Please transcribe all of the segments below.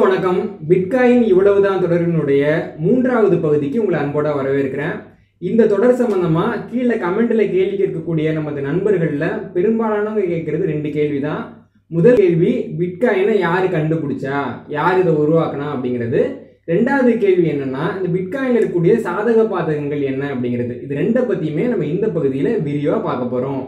வணக்கம் பிட்காயின் இவ்வளவுதான் தொடரினுடைய மூன்றாவது பகுதிக்கு உங்களை அன்போட வரவேற்கிறேன் இந்த தொடர் சம்பந்தமா கீழே கமெண்ட்ல கேள்வி கேட்கக்கூடிய நமது நண்பர்கள்ல பெரும்பாலானவங்க கேட்கறது ரெண்டு கேள்வி தான் முதல் கேள்வி பிட்காயினை யாரு கண்டுபிடிச்சா யார் இதை உருவாக்குனா அப்படிங்கிறது ரெண்டாவது கேள்வி என்னன்னா இந்த பிட்காயின்ல இருக்கக்கூடிய சாதக பாதகங்கள் என்ன அப்படிங்கிறது இது ரெண்டை பத்தியுமே நம்ம இந்த பகுதியில விரிவா பார்க்க போறோம்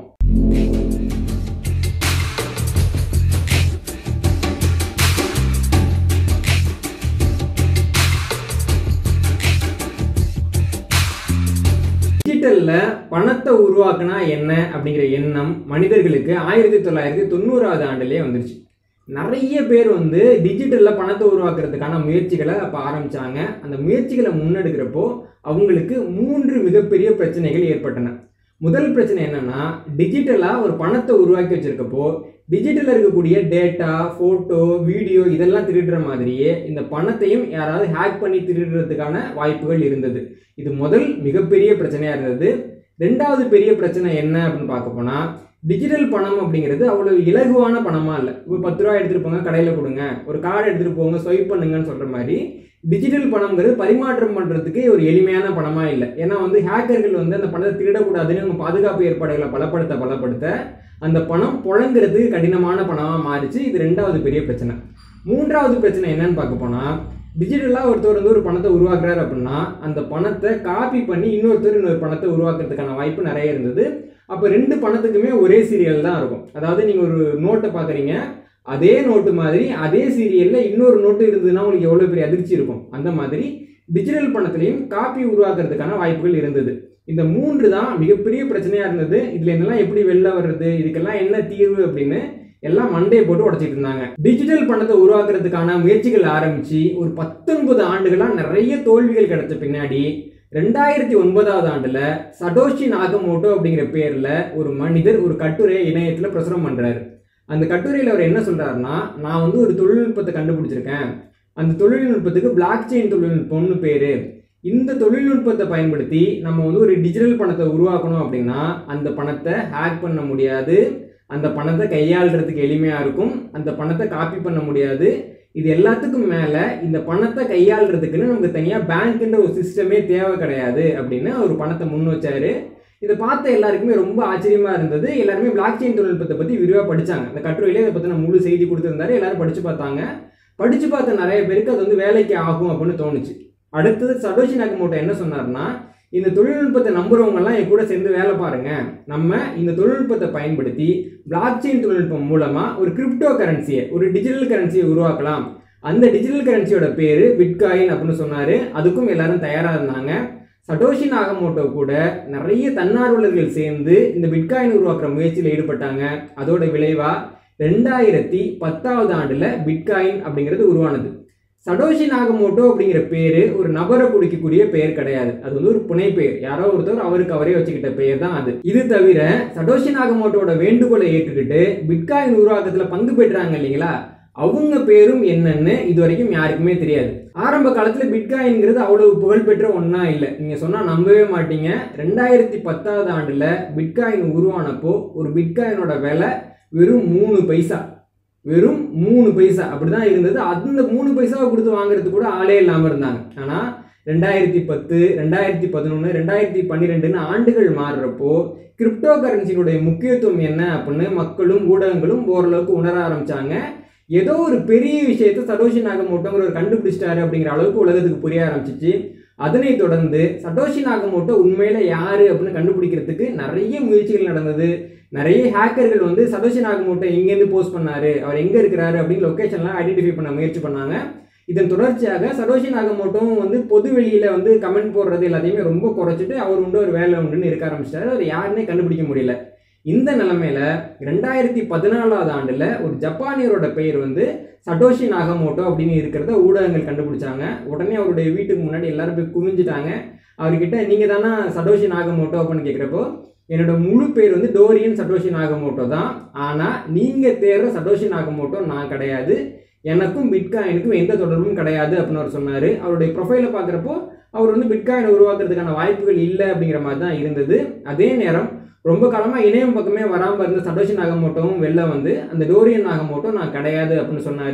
டிஜிட்டல்ல பணத்தை உருவாக்குனா என்ன அப்படிங்கிற எண்ணம் மனிதர்களுக்கு ஆயிரத்தி தொள்ளாயிரத்தி தொண்ணூறாவது ஆண்டுலேயே வந்துருச்சு நிறைய பேர் வந்து டிஜிட்டலில் பணத்தை உருவாக்குறதுக்கான முயற்சிகளை அப்போ ஆரம்பிச்சாங்க அந்த முயற்சிகளை முன்னெடுக்கிறப்போ அவங்களுக்கு மூன்று மிகப்பெரிய பிரச்சனைகள் ஏற்பட்டன முதல் பிரச்சனை என்னன்னா டிஜிட்டலாக ஒரு பணத்தை உருவாக்கி வச்சிருக்கப்போ டிஜிட்டலில் இருக்கக்கூடிய டேட்டா ஃபோட்டோ வீடியோ இதெல்லாம் திருடுற மாதிரியே இந்த பணத்தையும் யாராவது ஹேக் பண்ணி திருடுறதுக்கான வாய்ப்புகள் இருந்தது இது முதல் மிகப்பெரிய பிரச்சனையாக இருந்தது ரெண்டாவது பெரிய பிரச்சனை என்ன அப்படின்னு பார்க்க போனால் டிஜிட்டல் பணம் அப்படிங்கிறது அவ்வளோ இலகுவான பணமாக இல்லை ஒரு பத்து ரூபா எடுத்துகிட்டு போங்க கடையில் கொடுங்க ஒரு கார்டு எடுத்துகிட்டு போங்க ஸ்வைப் பண்ணுங்கன்னு சொல்கிற மாதிரி டிஜிட்டல் பணம்ங்கிறது பரிமாற்றம் பண்ணுறதுக்கு ஒரு எளிமையான பணமாக இல்லை ஏன்னா வந்து ஹேக்கர்கள் வந்து அந்த பணத்தை திருடக்கூடாதுன்னு அவங்க பாதுகாப்பு ஏற்பாடுகளை பலப்படுத்த பலப்படுத்த அந்த பணம் புழங்குறதுக்கு கடினமான பணமாக மாறிச்சு இது ரெண்டாவது பெரிய பிரச்சனை மூன்றாவது பிரச்சனை என்னன்னு பார்க்க போனால் டிஜிட்டலாக ஒருத்தர் வந்து ஒரு பணத்தை உருவாக்குறாரு அப்படின்னா அந்த பணத்தை காப்பி பண்ணி இன்னொருத்தர் இன்னொரு பணத்தை உருவாக்குறதுக்கான வாய்ப்பு நிறைய இருந்தது அப்போ ரெண்டு பணத்துக்குமே ஒரே சீரியல் தான் இருக்கும் அதாவது நீங்கள் ஒரு நோட்டை பார்க்குறீங்க அதே நோட்டு மாதிரி அதே சீரியலில் இன்னொரு நோட்டு இருந்ததுன்னா உங்களுக்கு எவ்வளோ பெரிய அதிர்ச்சி இருக்கும் அந்த மாதிரி டிஜிட்டல் பணத்துலையும் காப்பி உருவாக்குறதுக்கான வாய்ப்புகள் இருந்தது இந்த மூன்று தான் மிகப்பெரிய பிரச்சனையாக இருந்தது இதில் என்னெல்லாம் எப்படி வெளில வர்றது இதுக்கெல்லாம் என்ன தீர்வு அப்படின்னு எல்லாம் மண்டையை போட்டு உடச்சிட்டு இருந்தாங்க டிஜிட்டல் பணத்தை உருவாக்குறதுக்கான முயற்சிகள் ஆரம்பிச்சு ஒரு பத்தொன்பது ஆண்டுகளாக நிறைய தோல்விகள் கிடைச்ச பின்னாடி ரெண்டாயிரத்தி ஒன்பதாவது ஆண்டுல சடோஷி நாகமோட்டோ அப்படிங்கிற பேர்ல ஒரு மனிதர் ஒரு கட்டுரையை இணையத்துல பிரசுரம் பண்றாரு அந்த கட்டுரையில் அவர் என்ன சொல்றாருன்னா நான் வந்து ஒரு தொழில்நுட்பத்தை கண்டுபிடிச்சிருக்கேன் அந்த தொழில்நுட்பத்துக்கு பிளாக் செயின் தொழில்நுட்பம்னு பேரு இந்த தொழில்நுட்பத்தை பயன்படுத்தி நம்ம வந்து ஒரு டிஜிட்டல் பணத்தை உருவாக்கணும் அப்படின்னா அந்த பணத்தை ஹேக் பண்ண முடியாது அந்த பணத்தை கையாளுறதுக்கு எளிமையாக இருக்கும் அந்த பணத்தை காப்பி பண்ண முடியாது இது எல்லாத்துக்கும் மேலே இந்த பணத்தை கையாளுறதுக்குன்னு நமக்கு தனியாக பேங்க்குன்ற ஒரு சிஸ்டமே தேவை கிடையாது அப்படின்னு ஒரு பணத்தை முன் வச்சாரு இதை பார்த்த எல்லாருக்குமே ரொம்ப ஆச்சரியமாக இருந்தது எல்லாருமே பிளாக் செயின் தொழில்நுட்பத்தை பற்றி விரிவாக படித்தாங்க அந்த கட்டுரையிலே இதை பற்றின முழு செய்தி கொடுத்துருந்தாரு எல்லாரும் படித்து பார்த்தாங்க படித்து பார்த்த நிறைய பேருக்கு அது வந்து வேலைக்கு ஆகும் அப்படின்னு தோணுச்சு அடுத்தது சடோஷி நகமோட்டோ என்ன சொன்னார்னா இந்த தொழில்நுட்பத்தை நம்புறவங்கலாம் என் கூட சேர்ந்து வேலை பாருங்க நம்ம இந்த தொழில்நுட்பத்தை பயன்படுத்தி பிளாக் செயின் தொழில்நுட்பம் மூலமாக ஒரு கிரிப்டோ கரன்சியை ஒரு டிஜிட்டல் கரன்சியை உருவாக்கலாம் அந்த டிஜிட்டல் கரன்சியோட பேர் பிட்காயின் அப்படின்னு சொன்னார் அதுக்கும் எல்லாரும் தயாராக இருந்தாங்க சடோஷி நாகமோட்டோ கூட நிறைய தன்னார்வலர்கள் சேர்ந்து இந்த பிட்காயின் உருவாக்குற முயற்சியில் ஈடுபட்டாங்க அதோட விளைவாக ரெண்டாயிரத்தி பத்தாவது ஆண்டில் பிட்காயின் அப்படிங்கிறது உருவானது சடோஷி நாகமோட்டோ அப்படிங்கிற பேர் ஒரு நபரை குடிக்கக்கூடிய பெயர் கிடையாது அது வந்து ஒரு புனை பெயர் யாரோ ஒருத்தர் அவருக்கு அவரே வச்சுக்கிட்ட பெயர் தான் அது இது தவிர சடோஷி நாகமோட்டோட வேண்டுகோளை ஏற்றுக்கிட்டு பிட்காயின் உருவாக்கத்தில் பங்கு பெற்றாங்க இல்லைங்களா அவங்க பேரும் என்னன்னு இது வரைக்கும் யாருக்குமே தெரியாது ஆரம்ப காலத்தில் பிட்காயின்ங்கிறது அவ்வளவு புகழ்பெற்ற ஒன்றா இல்லை நீங்கள் சொன்னால் நம்பவே மாட்டீங்க ரெண்டாயிரத்தி பத்தாவது ஆண்டில் பிட்காயின் உருவானப்போ ஒரு பிட்காயினோட விலை வெறும் மூணு பைசா வெறும் மூணு பைசா அப்படிதான் இருந்தது அந்த மூணு பைசாவை கொடுத்து வாங்குறதுக்கு கூட ஆளே இல்லாமல் இருந்தாங்க ஆனால் ரெண்டாயிரத்தி பத்து ரெண்டாயிரத்தி பதினொன்று ரெண்டாயிரத்தி பன்னிரெண்டுன்னு ஆண்டுகள் மாறுறப்போ கிரிப்டோ கரன்சியினுடைய முக்கியத்துவம் என்ன அப்படின்னு மக்களும் ஊடகங்களும் ஓரளவுக்கு உணர ஆரம்பிச்சாங்க ஏதோ ஒரு பெரிய விஷயத்தை சடோஷி நாகமோட்டோங்கிற ஒரு கண்டுபிடிச்சிட்டாரு அப்படிங்கிற அளவுக்கு உலகத்துக்கு புரிய ஆரம்பிச்சிச்சு அதனைத் தொடர்ந்து சடோஷி நாகமோட்டோ உண்மையில யாரு அப்படின்னு கண்டுபிடிக்கிறதுக்கு நிறைய முயற்சிகள் நடந்தது நிறைய ஹேக்கர்கள் வந்து சதோஷி நாகமோட்டோ எங்கேருந்து போஸ்ட் பண்ணாரு அவர் எங்கே இருக்கிறாரு அப்படின்னு லொக்கேஷன்லாம் ஐடென்டிஃபை பண்ண முயற்சி பண்ணாங்க இதன் தொடர்ச்சியாக சடோஷி நாகமோட்டோவும் வந்து பொது வெளியில் வந்து கமெண்ட் போடுறது எல்லாத்தையுமே ரொம்ப குறைச்சிட்டு அவர் உண்டு ஒரு வேலை உண்டுன்னு இருக்க ஆரம்பிச்சிட்டாரு அவர் யாருன்னே கண்டுபிடிக்க முடியல இந்த நிலமையில ரெண்டாயிரத்தி பதினாலாவது ஆண்டில் ஒரு ஜப்பானியரோட பெயர் வந்து சடோஷி நாகமோட்டோ அப்படின்னு இருக்கிறத ஊடகங்கள் கண்டுபிடிச்சாங்க உடனே அவருடைய வீட்டுக்கு முன்னாடி எல்லாரும் போய் குவிஞ்சிட்டாங்க அவர்கிட்ட நீங்கள் தானே சடோஷி நாகமோட்டோ அப்படின்னு கேட்குறப்போ என்னோட முழு பேர் வந்து டோரியன் சட்டோஷி நாகமோட்டோ தான் ஆனால் நீங்கள் தேடுற சட்டோஷி நாகமோட்டோ நான் கிடையாது எனக்கும் பிட்காயினுக்கும் எந்த தொடர்பும் கிடையாது அப்படின்னு அவர் சொன்னார் அவருடைய ப்ரொஃபைலை பார்க்குறப்போ அவர் வந்து பிட்காயினை உருவாக்குறதுக்கான வாய்ப்புகள் இல்லை அப்படிங்கிற மாதிரி தான் இருந்தது அதே நேரம் ரொம்ப காலமாக இணையம் பக்கமே வராமல் இருந்த சடோஷி நாகமோட்டோவும் வெளில வந்து அந்த டோரியன் நாகமோட்டோ நான் கிடையாது அப்படின்னு சொன்னார்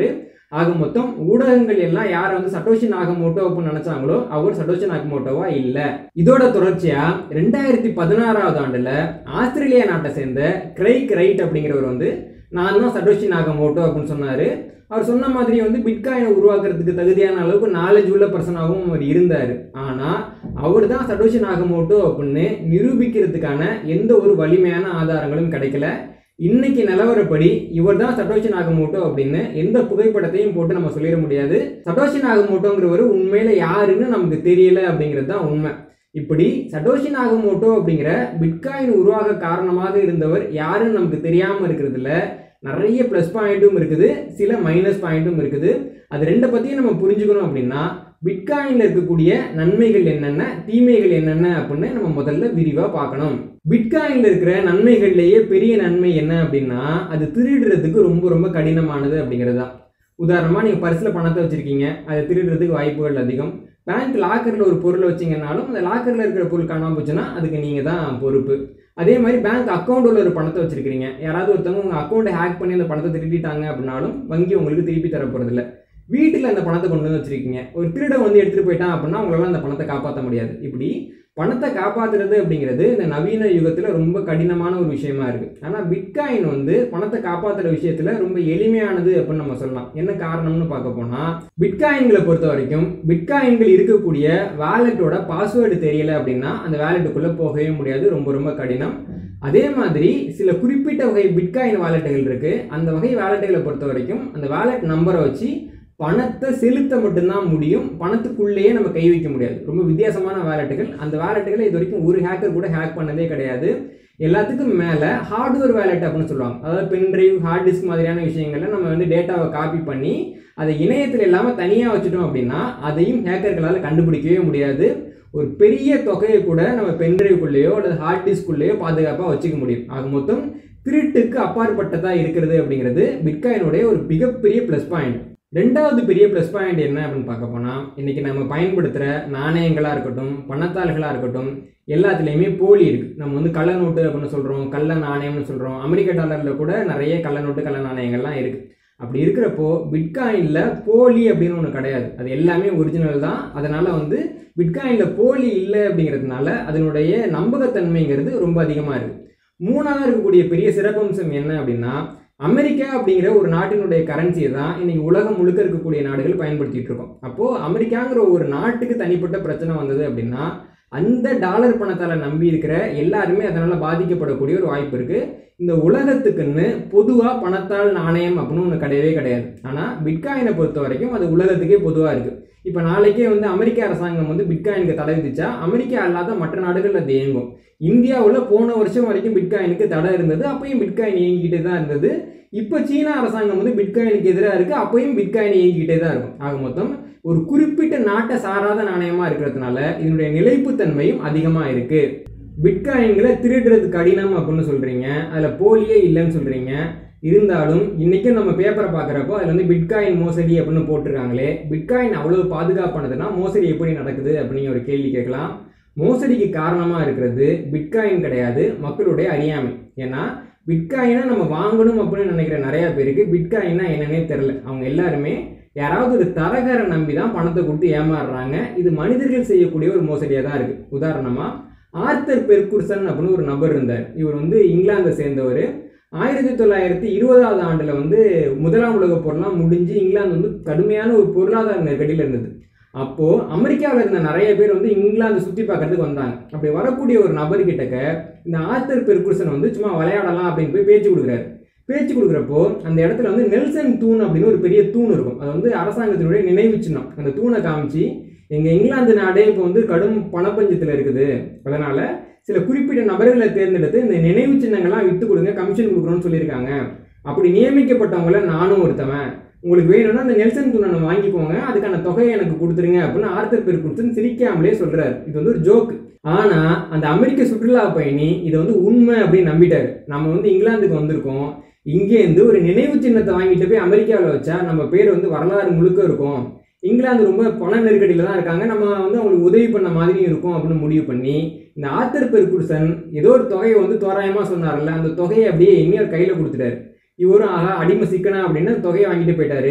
ஆக மொத்தம் ஊடகங்கள் எல்லாம் யாரை வந்து சட்டோஷி நாகமோட்டோ அப்படின்னு நினைச்சாங்களோ அவர் சட்டோஷி நாகமோட்டோவா இல்ல இதோட தொடர்ச்சியா ரெண்டாயிரத்தி பதினாறாவது ஆண்டுல ஆஸ்திரேலியா நாட்டை சேர்ந்த கிரைக் ரைட் அப்படிங்கிறவர் வந்து நான் தான் சட்டோஷி நாகமோட்டோ அப்படின்னு சொன்னாரு அவர் சொன்ன மாதிரி வந்து பிட்காயினை உருவாக்குறதுக்கு தகுதியான அளவுக்கு நாலேஜ் உள்ள பர்சனாகவும் அவர் இருந்தார் ஆனால் அவர் தான் சட்டோஷி நாகமோட்டோ அப்படின்னு நிரூபிக்கிறதுக்கான எந்த ஒரு வலிமையான ஆதாரங்களும் கிடைக்கல இன்னைக்கு நிலவரப்படி இவர் தான் சட்டோஷி நாகமோட்டோ அப்படின்னு எந்த புகைப்படத்தையும் போட்டு நம்ம சொல்லிட முடியாது சட்டோஷி நாகமோட்டோங்கிறவர் உண்மையில யாருன்னு நமக்கு தெரியல அப்படிங்கிறது தான் உண்மை இப்படி சட்டோஷி நாகமோட்டோ அப்படிங்கிற பிட்காயின் உருவாக காரணமாக இருந்தவர் யாருன்னு நமக்கு தெரியாமல் இருக்கிறதுல நிறைய ப்ளஸ் பாயிண்ட்டும் இருக்குது சில மைனஸ் பாயிண்ட்டும் இருக்குது அது ரெண்டை பற்றியும் நம்ம புரிஞ்சுக்கணும் அப்படின்னா பிட்காயினில் இருக்கக்கூடிய நன்மைகள் என்னென்ன தீமைகள் என்னென்ன அப்படின்னு நம்ம முதல்ல விரிவாக பார்க்கணும் பிட்காயினில் இருக்கிற நன்மைகள்லேயே பெரிய நன்மை என்ன அப்படின்னா அது திருடுறதுக்கு ரொம்ப ரொம்ப கடினமானது அப்படிங்கிறது தான் உதாரணமாக நீங்கள் பர்ஸில் பணத்தை வச்சுருக்கீங்க அதை திருடுறதுக்கு வாய்ப்புகள் அதிகம் பேங்க் லாக்கரில் ஒரு பொருளை வச்சிங்கனாலும் அந்த லாக்கரில் இருக்கிற பொருள் காணாமல் போச்சுன்னா அதுக்கு நீங்கள் தான் பொறுப்பு அதே மாதிரி பேங்க் அக்கௌண்ட்டில் ஒரு பணத்தை வச்சிருக்கிறீங்க யாராவது ஒருத்தவங்க உங்கள் அக்கௌண்ட்டை ஹேக் பண்ணி அந்த பணத்தை திருடிட்டாங்க அப்படின்னாலும் வங்கி உங்களுக்கு திருப்பி தர போகிறதில்ல வீட்டில் அந்த பணத்தை கொண்டு வந்து வச்சிருக்கீங்க ஒரு திருடன் வந்து எடுத்துகிட்டு போயிட்டான் அப்படின்னா உங்களால் அந்த பணத்தை காப்பாற்ற முடியாது இப்படி பணத்தை காப்பாற்றுறது அப்படிங்கிறது இந்த நவீன யுகத்தில் ரொம்ப கடினமான ஒரு விஷயமா இருக்குது ஆனால் பிட்காயின் வந்து பணத்தை காப்பாற்றுற விஷயத்தில் ரொம்ப எளிமையானது அப்படின்னு நம்ம சொல்லலாம் என்ன காரணம்னு பார்க்க போனால் பிட்காயின்களை பொறுத்த வரைக்கும் பிட்காயின்கள் இருக்கக்கூடிய வேலெட்டோட பாஸ்வேர்டு தெரியல அப்படின்னா அந்த வேலெட்டுக்குள்ளே போகவே முடியாது ரொம்ப ரொம்ப கடினம் அதே மாதிரி சில குறிப்பிட்ட வகை பிட்காயின் வாலெட்டுகள் இருக்குது அந்த வகை வாலெட்டுகளை பொறுத்த வரைக்கும் அந்த வாலெட் நம்பரை வச்சு பணத்தை செலுத்த மட்டும்தான் முடியும் பணத்துக்குள்ளேயே நம்ம கை வைக்க முடியாது ரொம்ப வித்தியாசமான வேலெட்டுகள் அந்த வேலெட்டுகளை இது வரைக்கும் ஒரு ஹேக்கர் கூட ஹேக் பண்ணதே கிடையாது எல்லாத்துக்கும் மேலே ஹார்ட்வேர் வேலெட் அப்படின்னு சொல்லுவாங்க அதாவது பென் டிரைவ் ஹார்ட் டிஸ்க் மாதிரியான விஷயங்களை நம்ம வந்து டேட்டாவை காப்பி பண்ணி அதை இணையத்தில் இல்லாமல் தனியாக வச்சுட்டோம் அப்படின்னா அதையும் ஹேக்கர்களால் கண்டுபிடிக்கவே முடியாது ஒரு பெரிய தொகையை கூட நம்ம பென்ட்ரைவ்குள்ளேயோ அல்லது ஹார்ட் டிஸ்க்குள்ளேயோ பாதுகாப்பாக வச்சுக்க முடியும் ஆக மொத்தம் திருட்டுக்கு அப்பாற்பட்டதாக இருக்கிறது அப்படிங்கிறது பிட்காயினுடைய ஒரு மிகப்பெரிய ப்ளஸ் பாயிண்ட் ரெண்டாவது பெரிய ப்ளஸ் பாயிண்ட் என்ன அப்படின்னு பார்க்க போனால் இன்றைக்கி நம்ம பயன்படுத்துகிற நாணயங்களாக இருக்கட்டும் பணத்தாள்களாக இருக்கட்டும் எல்லாத்துலேயுமே போலி இருக்குது நம்ம வந்து கள்ள நோட்டு அப்படின்னு சொல்கிறோம் கள்ள நாணயம்னு சொல்கிறோம் அமெரிக்க டாலரில் கூட நிறைய கள்ள நோட்டு கள்ள நாணயங்கள்லாம் இருக்குது அப்படி இருக்கிறப்போ பிட்காயினில் போலி அப்படின்னு ஒன்று கிடையாது அது எல்லாமே ஒரிஜினல் தான் அதனால் வந்து பிட்காயினில் போலி இல்லை அப்படிங்கிறதுனால அதனுடைய நம்பகத்தன்மைங்கிறது ரொம்ப அதிகமாக இருக்குது மூணாவது இருக்கக்கூடிய பெரிய சிறப்பம்சம் என்ன அப்படின்னா அமெரிக்கா அப்படிங்கிற ஒரு நாட்டினுடைய கரன்சியை தான் இன்னைக்கு உலகம் முழுக்க இருக்கக்கூடிய நாடுகள் பயன்படுத்திட்டு இருக்கோம் அப்போது அமெரிக்காங்கிற ஒரு நாட்டுக்கு தனிப்பட்ட பிரச்சனை வந்தது அப்படின்னா அந்த டாலர் பணத்தால் நம்பி இருக்கிற எல்லாருமே அதனால் பாதிக்கப்படக்கூடிய ஒரு வாய்ப்பு இருக்குது இந்த உலகத்துக்குன்னு பொதுவாக பணத்தால் நாணயம் அப்படின்னு ஒன்று கிடையவே கிடையாது ஆனால் பிட்காயினை பொறுத்த வரைக்கும் அது உலகத்துக்கே பொதுவாக இருக்குது இப்போ நாளைக்கே வந்து அமெரிக்க அரசாங்கம் வந்து பிட்காயினுக்கு தடை விதிச்சா அமெரிக்கா அல்லாத மற்ற நாடுகள் அது இயங்கும் இந்தியாவில் போன வருஷம் வரைக்கும் பிட்காயினுக்கு தடை இருந்தது அப்பயும் பிட்காயின் இயங்கிக்கிட்டே தான் இருந்தது இப்போ சீனா அரசாங்கம் வந்து பிட்காயினுக்கு எதிராக இருக்குது அப்பயும் பிட்காயின் இயங்கிக்கிட்டே தான் இருக்கும் ஆக மொத்தம் ஒரு குறிப்பிட்ட நாட்டை சாராத நாணயமாக இருக்கிறதுனால இதனுடைய நிலைப்புத்தன்மையும் அதிகமாக இருக்குது பிட்காயின்களை திருடுறது கடினம் அப்படின்னு சொல்கிறீங்க அதில் போலியே இல்லைன்னு சொல்கிறீங்க இருந்தாலும் இன்றைக்கும் நம்ம பேப்பரை பார்க்குறப்போ அதில் வந்து பிட்காயின் மோசடி அப்படின்னு போட்டிருக்காங்களே பிட்காயின் அவ்வளோ பாதுகாப்பானதுன்னா மோசடி எப்படி நடக்குது அப்படின்னு ஒரு கேள்வி கேட்கலாம் மோசடிக்கு காரணமாக இருக்கிறது பிட்காயின் கிடையாது மக்களுடைய அறியாமை ஏன்னா பிட்காயினை நம்ம வாங்கணும் அப்படின்னு நினைக்கிற நிறையா பேருக்கு பிட்காயின்னா என்னன்னே தெரில அவங்க எல்லாருமே யாராவது ஒரு தரகரை நம்பி தான் பணத்தை கொடுத்து ஏமாறுறாங்க இது மனிதர்கள் செய்யக்கூடிய ஒரு மோசடியாக தான் இருக்குது உதாரணமாக ஆர்த்தர் பெர்குர்சன் அப்படின்னு ஒரு நபர் இருந்தார் இவர் வந்து இங்கிலாந்தை சேர்ந்தவர் ஆயிரத்தி தொள்ளாயிரத்தி இருபதாவது ஆண்டில் வந்து முதலாம் உலகப் போர்லாம் முடிஞ்சு இங்கிலாந்து வந்து கடுமையான ஒரு பொருளாதார நெருக்கடியில் இருந்தது அப்போது அமெரிக்காவில் இருந்த நிறைய பேர் வந்து இங்கிலாந்து சுற்றி பார்க்கறதுக்கு வந்தாங்க அப்படி வரக்கூடிய ஒரு நபர்கிட்டக்க இந்த ஆர்த்தர் பெர்குர்சன் வந்து சும்மா விளையாடலாம் அப்படின்னு போய் பேச்சு கொடுக்குறாரு பேச்சு கொடுக்குறப்போ அந்த இடத்துல வந்து நெல்சன் தூண் அப்படின்னு ஒரு பெரிய தூண் இருக்கும் அது வந்து அரசாங்கத்தினுடைய நினைவு சின்னம் அந்த தூணை காமிச்சு எங்கள் இங்கிலாந்து நாடே இப்போ வந்து கடும் பணப்பஞ்சத்தில் இருக்குது அதனால் சில குறிப்பிட்ட நபர்களை தேர்ந்தெடுத்து இந்த நினைவு சின்னங்கள்லாம் விற்று கொடுங்க கமிஷன் கொடுக்குறோன்னு சொல்லியிருக்காங்க அப்படி நியமிக்கப்பட்டவங்கள நானும் ஒருத்தவன் உங்களுக்கு வேணும்னா அந்த நெல்சன் தூணை நம்ம வாங்கிக்கோங்க அதுக்கான தொகையை எனக்கு கொடுத்துருங்க அப்படின்னு ஆர்த்தர் பேர் கொடுத்துன்னு சிரிக்காமலே சொல்கிறார் இது வந்து ஒரு ஜோக்கு ஆனால் அந்த அமெரிக்க சுற்றுலா பயணி இதை வந்து உண்மை அப்படின்னு நம்பிட்டார் நம்ம வந்து இங்கிலாந்துக்கு வந்திருக்கோம் இங்கேருந்து ஒரு நினைவு சின்னத்தை வாங்கிட்டு போய் அமெரிக்காவில் வச்சா நம்ம பேர் வந்து வரலாறு முழுக்க இருக்கும் இங்கிலாந்து ரொம்ப பண நெருக்கடியில் தான் இருக்காங்க நம்ம வந்து அவங்களுக்கு உதவி பண்ண மாதிரியும் இருக்கும் அப்படின்னு முடிவு பண்ணி இந்த ஆத்தர் பெர்குர்சன் ஏதோ ஒரு தொகையை வந்து தோராயமாக சொன்னார்ல அந்த தொகையை அப்படியே எங்கேயோ கையில் கொடுத்துட்டாரு இவரும் ஆஹா அடிமை சிக்கனா அப்படின்னு தொகையை வாங்கிட்டு போயிட்டாரு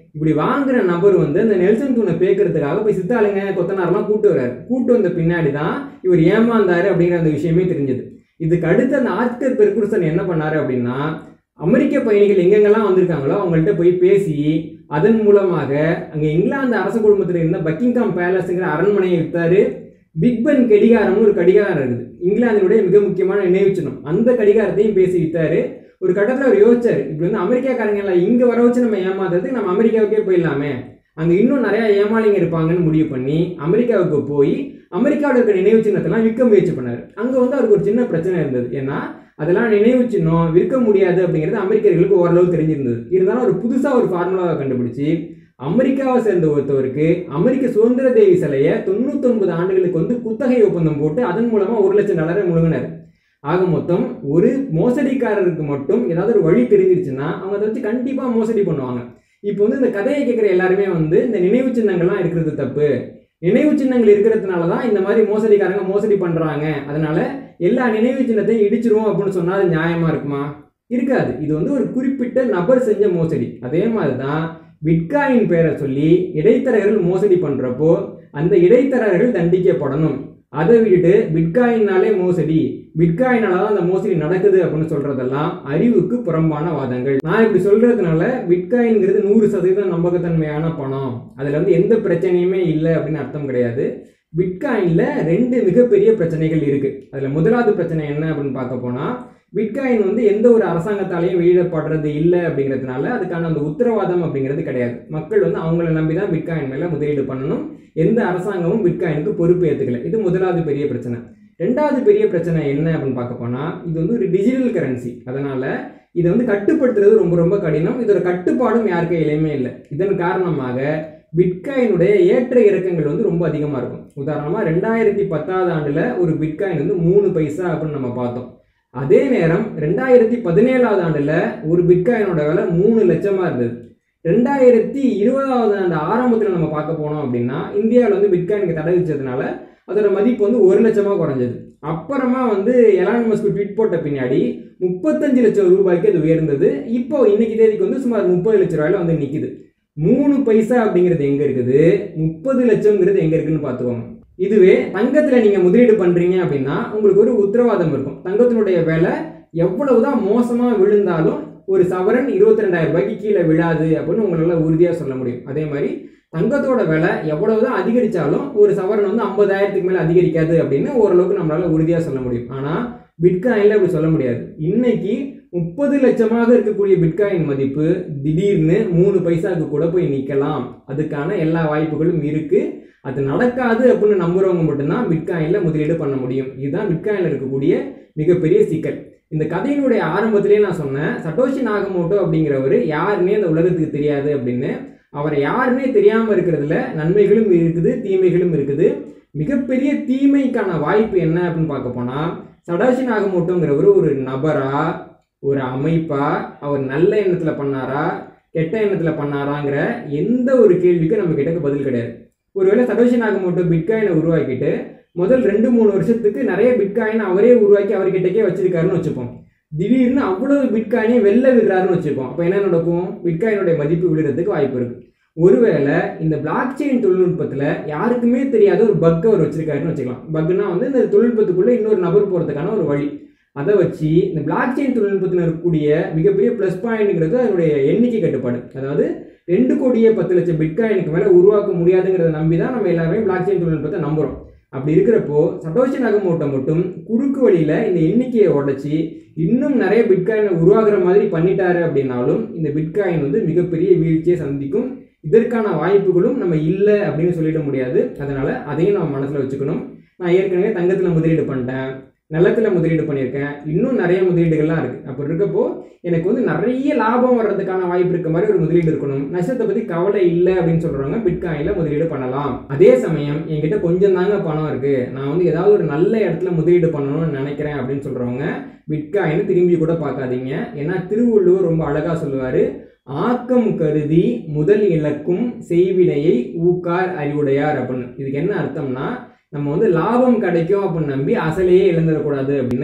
இப்படி வாங்குற நபர் வந்து அந்த நெல்சன் தூணை பேக்கிறதுக்காக போய் சித்தாளுங்க கொத்தனாரெல்லாம் கூட்டு வர்றாரு கூட்டு வந்த பின்னாடி தான் இவர் ஏமாந்தாரு அப்படிங்கிற அந்த விஷயமே தெரிஞ்சது இதுக்கு அடுத்து அந்த ஆஸ்கர் பெர்குசன் என்ன பண்ணாரு அப்படின்னா அமெரிக்க பயணிகள் எங்கெங்கெல்லாம் வந்திருக்காங்களோ அவங்கள்ட்ட போய் பேசி அதன் மூலமாக அங்கே இங்கிலாந்து அரச குடும்பத்தில் இருந்த பக்கிங்காம் பேலஸுங்கிற அரண்மனையை விற்றாரு பிக் பென் கடிகாரம்னு ஒரு கடிகாரம் இருக்குது இங்கிலாந்தினுடைய மிக முக்கியமான நினைவு சின்னம் அந்த கடிகாரத்தையும் பேசி விற்றாரு ஒரு கட்டத்தில் அவர் யோசிச்சார் இப்படி வந்து அமெரிக்காக்காரங்க எல்லாம் இங்கே வர வச்சு நம்ம ஏமாத்துறதுக்கு நம்ம அமெரிக்காவுக்கே போயிடலாமே அங்கே இன்னும் நிறையா ஏமாளிங்க இருப்பாங்கன்னு முடிவு பண்ணி அமெரிக்காவுக்கு போய் அமெரிக்காவில் இருக்க நினைவு சின்னத்தெல்லாம் விற்க முயற்சி பண்ணார் அங்கே வந்து அவருக்கு ஒரு சின்ன பிரச்சனை இருந்தது ஏன்னா அதெல்லாம் நினைவு சின்னம் விற்க முடியாது அப்படிங்கிறது அமெரிக்கர்களுக்கு ஓரளவு தெரிஞ்சிருந்தது இருந்தாலும் ஒரு புதுசாக ஒரு ஃபார்முலாவை கண்டுபிடிச்சி அமெரிக்காவை சேர்ந்த ஒருத்தவருக்கு அமெரிக்க சுதந்திர தேவி சிலையை தொண்ணூத்தொன்பது ஆண்டுகளுக்கு வந்து குத்தகை ஒப்பந்தம் போட்டு அதன் மூலமாக ஒரு லட்சம் டாலரை முழுங்கினார் ஆக மொத்தம் ஒரு மோசடிக்காரருக்கு மட்டும் ஏதாவது ஒரு வழி தெரிஞ்சிருச்சுன்னா அவங்க அதை வச்சு கண்டிப்பாக மோசடி பண்ணுவாங்க இப்போ வந்து இந்த கதையை கேட்குற எல்லாருமே வந்து இந்த நினைவு சின்னங்கள்லாம் இருக்கிறது தப்பு நினைவு சின்னங்கள் இருக்கிறதுனால தான் இந்த மாதிரி மோசடிக்காரங்க மோசடி பண்ணுறாங்க அதனால எல்லா நினைவு சின்னத்தையும் இடிச்சிருவோம் அப்படின்னு சொன்னால் அது நியாயமாக இருக்குமா இருக்காது இது வந்து ஒரு குறிப்பிட்ட நபர் செஞ்ச மோசடி அதே மாதிரி தான் பிட்காயின் பேரை சொல்லி இடைத்தரகர்கள் மோசடி பண்ணுறப்போ அந்த இடைத்தரகர்கள் தண்டிக்கப்படணும் அதை விட்டுட்டு பிட்காயினாலே மோசடி பிட்காயினால தான் அந்த மோசடி நடக்குது அப்படின்னு சொல்றதெல்லாம் அறிவுக்கு புறம்பான வாதங்கள் நான் இப்படி சொல்றதுனால பிட்காயின்ங்கிறது நூறு சதவீதம் நம்பகத்தன்மையான பணம் அதில் வந்து எந்த பிரச்சனையுமே இல்லை அப்படின்னு அர்த்தம் கிடையாது பிட்காயினில் ரெண்டு மிகப்பெரிய பிரச்சனைகள் இருக்கு அதில் முதலாவது பிரச்சனை என்ன அப்படின்னு பார்க்க போனால் பிட்காயின் வந்து எந்த ஒரு அரசாங்கத்தாலையும் வெளியிடப்படுறது இல்லை அப்படிங்கிறதுனால அதுக்கான அந்த உத்தரவாதம் அப்படிங்கிறது கிடையாது மக்கள் வந்து அவங்கள நம்பி தான் பிட்காயின் மேலே முதலீடு பண்ணணும் எந்த அரசாங்கமும் பிட்காயினுக்கு பொறுப்பு ஏற்றுக்கல இது முதலாவது பெரிய பிரச்சனை ரெண்டாவது பெரிய பிரச்சனை என்ன அப்படின்னு பார்க்க போனால் இது வந்து ஒரு டிஜிட்டல் கரன்சி அதனால இதை வந்து கட்டுப்படுத்துறது ரொம்ப ரொம்ப கடினம் இதோட கட்டுப்பாடும் யார் கையிலையுமே இல்லை இதன் காரணமாக பிட்காயினுடைய ஏற்ற இறக்கங்கள் வந்து ரொம்ப அதிகமாக இருக்கும் உதாரணமாக ரெண்டாயிரத்தி பத்தாவது ஆண்டில் ஒரு பிட்காயின் வந்து மூணு பைசா அப்படின்னு நம்ம பார்த்தோம் அதே நேரம் ரெண்டாயிரத்தி பதினேழாவது ஆண்டில் ஒரு பிட்காயினோட விலை மூணு லட்சமாக இருந்தது ரெண்டாயிரத்தி இருபதாவது ஆண்டு ஆரம்பத்தில் நம்ம பார்க்க போனோம் அப்படின்னா இந்தியாவில் வந்து பிட்காயினுக்கு தடை வச்சதுனால அதோட மதிப்பு வந்து ஒரு லட்சமாக குறைஞ்சது அப்புறமா வந்து எலான் மஸ்க் ட்வீட் போட்ட பின்னாடி முப்பத்தஞ்சு லட்சம் ரூபாய்க்கு அது உயர்ந்தது இப்போ இன்னைக்கு தேதிக்கு வந்து சுமார் முப்பது லட்ச ரூபாயில வந்து நிற்கிது மூணு பைசா அப்படிங்கிறது எங்கே இருக்குது முப்பது லட்சம்ங்கிறது எங்கே இருக்குன்னு பார்த்துக்கோங்க இதுவே தங்கத்தில் நீங்கள் முதலீடு பண்ணுறீங்க அப்படின்னா உங்களுக்கு ஒரு உத்தரவாதம் இருக்கும் தங்கத்தினுடைய விலை எவ்வளவுதான் மோசமாக விழுந்தாலும் ஒரு சவரன் இருபத்தி ரெண்டாயிரம் ரூபாய்க்கு கீழே விழாது அப்படின்னு உங்களால் உறுதியாக சொல்ல முடியும் அதே மாதிரி தங்கத்தோட விலை எவ்வளவுதான் அதிகரித்தாலும் ஒரு சவரன் வந்து ஐம்பதாயிரத்துக்கு மேலே அதிகரிக்காது அப்படின்னு ஓரளவுக்கு நம்மளால் உறுதியாக சொல்ல முடியும் ஆனால் பிட்காயினில் அப்படி சொல்ல முடியாது இன்னைக்கு முப்பது லட்சமாக இருக்கக்கூடிய பிட்காயின் மதிப்பு திடீர்னு மூணு பைசாவுக்கு கூட போய் நிற்கலாம் அதுக்கான எல்லா வாய்ப்புகளும் இருக்கு அது நடக்காது அப்படின்னு நம்புறவங்க மட்டும்தான் பிட்காயினில் முதலீடு பண்ண முடியும் இதுதான் பிட்காயினில் இருக்கக்கூடிய மிகப்பெரிய சிக்கல் இந்த கதையினுடைய ஆரம்பத்திலேயே நான் சொன்னேன் சட்டோஷி நாகமோட்டோ அப்படிங்கிறவர் யாருன்னே இந்த உலகத்துக்கு தெரியாது அப்படின்னு அவரை யாருன்னே தெரியாமல் இருக்கிறதுல நன்மைகளும் இருக்குது தீமைகளும் இருக்குது மிகப்பெரிய தீமைக்கான வாய்ப்பு என்ன அப்படின்னு பார்க்க போனால் சடாஷி நாகமோட்டோங்கிறவர் ஒரு நபரா ஒரு அமைப்பா அவர் நல்ல எண்ணத்தில் பண்ணாரா கெட்ட எண்ணத்தில் பண்ணாராங்கிற எந்த ஒரு கேள்விக்கும் நம்ம கிட்ட பதில் கிடையாது ஒருவேளை சடோஷி நாகமோட்டோ பிட்காயினை உருவாக்கிட்டு முதல் ரெண்டு மூணு வருஷத்துக்கு நிறைய பிட்காயின் அவரே உருவாக்கி அவர்கிட்டக்கே வச்சிருக்காருன்னு வச்சுப்போம் திடீர்னு அவ்வளவு பிட்காயினையும் வெளில விடுறாருன்னு வச்சுப்போம் அப்போ என்ன நடக்கும் பிட்காயினுடைய மதிப்பு விழுறதுக்கு வாய்ப்பு இருக்கு ஒருவேளை இந்த பிளாக் செயின் தொழில்நுட்பத்தில் யாருக்குமே தெரியாத ஒரு பக் அவர் வச்சிருக்காருன்னு வச்சுக்கலாம் பக்னா வந்து இந்த தொழில்நுட்பத்துக்குள்ள இன்னொரு நபர் போகிறதுக்கான ஒரு வழி அதை வச்சு இந்த பிளாக் செயின் தொழில்நுட்பத்தில் இருக்கக்கூடிய மிகப்பெரிய ப்ளஸ் பாயிண்ட்ங்கிறது அதனுடைய எண்ணிக்கை கட்டுப்பாடு அதாவது ரெண்டு கோடியே பத்து லட்சம் பிட்காயினுக்கு மேலே உருவாக்க முடியாதுங்கிறத நம்பி தான் நம்ம எல்லாருமே பிளாக் செயின் தொழில்நுட்பத்தை நம்புகிறோம் அப்படி இருக்கிறப்போ சட்டோஷி நகமோட்டோ மட்டும் குறுக்கு வழியில் இந்த எண்ணிக்கையை உடைச்சி இன்னும் நிறைய பிட்காயினை உருவாக்குற மாதிரி பண்ணிட்டாரு அப்படின்னாலும் இந்த பிட்காயின் வந்து மிகப்பெரிய வீழ்ச்சியை சந்திக்கும் இதற்கான வாய்ப்புகளும் நம்ம இல்லை அப்படின்னு சொல்லிட முடியாது அதனால அதையும் நம்ம மனசில் வச்சுக்கணும் நான் ஏற்கனவே தங்கத்தில் முதலீடு பண்ணிட்டேன் நிலத்தில் முதலீடு பண்ணியிருக்கேன் இன்னும் நிறைய முதலீடுகள்லாம் இருக்குது அப்படி இருக்கப்போ எனக்கு வந்து நிறைய லாபம் வர்றதுக்கான வாய்ப்பு இருக்க மாதிரி ஒரு முதலீடு இருக்கணும் நஷ்டத்தை பற்றி கவலை இல்லை அப்படின்னு சொல்கிறவங்க பிட்காயினில் முதலீடு பண்ணலாம் அதே சமயம் என்கிட்ட கொஞ்சம் தாங்க பணம் இருக்குது நான் வந்து ஏதாவது ஒரு நல்ல இடத்துல முதலீடு பண்ணணும்னு நினைக்கிறேன் அப்படின்னு சொல்கிறவங்க பிட்காயினை திரும்பி கூட பார்க்காதீங்க ஏன்னா திருவள்ளுவர் ரொம்ப அழகாக சொல்லுவார் ஆக்கம் கருதி முதல் இலக்கும் செய்வினையை ஊக்கார் அறிவுடையார் அப்படின்னு இதுக்கு என்ன அர்த்தம்னா நம்ம வந்து லாபம் கிடைக்கும் அப்படின்னு நம்பி அசலையே இழந்துடக்கூடாது அப்படின்னு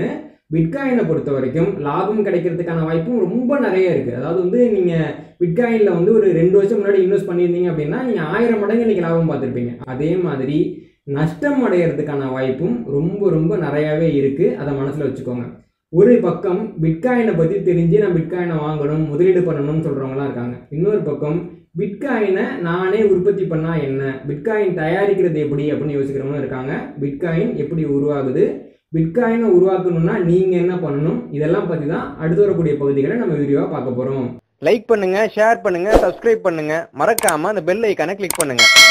பிட்காயினை பொறுத்த வரைக்கும் லாபம் கிடைக்கிறதுக்கான வாய்ப்பும் ரொம்ப நிறைய இருக்குது அதாவது வந்து நீங்கள் பிட்காயினில் வந்து ஒரு ரெண்டு வருஷம் முன்னாடி இன்வெஸ்ட் பண்ணியிருந்தீங்க அப்படின்னா நீங்கள் ஆயிரம் மடங்கு இன்றைக்கி லாபம் பார்த்துருப்பீங்க அதே மாதிரி நஷ்டம் அடையிறதுக்கான வாய்ப்பும் ரொம்ப ரொம்ப நிறையாவே இருக்குது அதை மனசில் வச்சுக்கோங்க ஒரு பக்கம் பிட்காயினை பற்றி தெரிஞ்சு நான் பிட்காயினை வாங்கணும் முதலீடு பண்ணணும்னு சொல்கிறவங்களாம் இருக்காங்க இன்னொரு பக்கம் பிட்காயினை நானே உற்பத்தி பண்ணால் என்ன பிட்காயின் தயாரிக்கிறது எப்படி அப்படின்னு யோசிக்கிறவங்களும் இருக்காங்க பிட்காயின் எப்படி உருவாகுது பிட்காயினை உருவாக்கணும்னா நீங்கள் என்ன பண்ணணும் இதெல்லாம் பற்றி தான் அடுத்து வரக்கூடிய பகுதிகளை நம்ம வீடியோவாக பார்க்க போகிறோம் லைக் பண்ணுங்க ஷேர் பண்ணுங்க சப்ஸ்கிரைப் பண்ணுங்க மறக்காம அந்த பெல் ஐக்கானை கிளிக் பண்ணுங்க